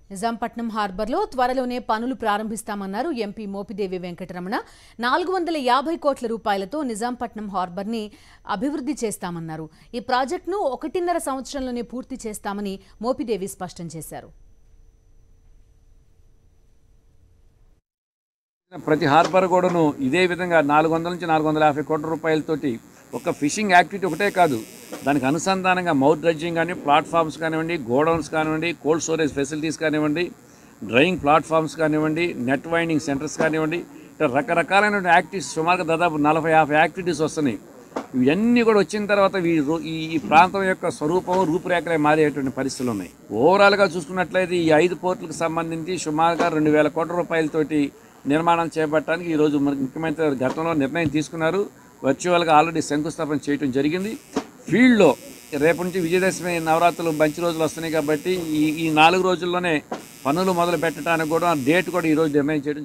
నిజాంపట్నం హార్బర్లో త్వరలోనే పనులు ప్రారంభిస్తామన్నారు ఎంపీ మోపిదేవి వెంకటరమణ నాలుగు వందల యాభై కోట్ల రూపాయలతో నిజాంపట్నం హార్బర్ని అభివృద్ధి చేస్తామన్నారు ఈ ప్రాజెక్టును ఒకటిన్నర సంవత్సరంలోనే పూర్తి చేస్తామని మోపిదేవి స్పష్టం చేశారు ప్రతి హార్బర్ కూడాను ఇదే విధంగా నాలుగు వందల నుంచి నాలుగు వందల యాభై కోట్ల రూపాయలతోటి ఒక ఫిషింగ్ యాక్టివిటీ ఒకటే కాదు దానికి అనుసంధానంగా మౌత్ డ్రెడ్జింగ్ కానీ ప్లాట్ఫామ్స్ కానివ్వండి గోడౌన్స్ కానివ్వండి కోల్డ్ స్టోరేజ్ ఫెసిలిటీస్ కానివ్వండి డ్రైయింగ్ ప్లాట్ఫామ్స్ కానివ్వండి నెట్ వైండింగ్ సెంటర్స్ కానివ్వండి ఇట్లా రకరకాలైన యాక్టివిటీస్ సుమారుగా దాదాపు నలభై యాభై యాక్టివిటీస్ వస్తున్నాయి ఇవన్నీ కూడా వచ్చిన తర్వాత ఈ రో- ఈ ఈ ప్రాంతం యొక్క స్వరూపం రూపురేఖలే మారేటువంటి పరిస్థితులు ఉన్నాయి ఓవరాల్గా చూసుకున్నట్లయితే ఈ ఐదు పోర్టులకు సంబంధించి సుమారుగా రెండు వేల కోట్ల రూపాయలతోటి నిర్మాణం చేపట్టడానికి ఈరోజు మన ముఖ్యమంత్రి గారు గతంలో నిర్ణయం తీసుకున్నారు వర్చువల్గా ఆల్రెడీ శంకుస్థాపన చేయడం జరిగింది ఫీల్డ్లో రేపటి నుంచి విజయదశమి నవరాత్రులు మంచి రోజులు వస్తున్నాయి కాబట్టి ఈ ఈ నాలుగు రోజుల్లోనే పనులు మొదలు పెట్టడానికి కూడా డేట్ కూడా ఈరోజు నిర్ణయం చేయడం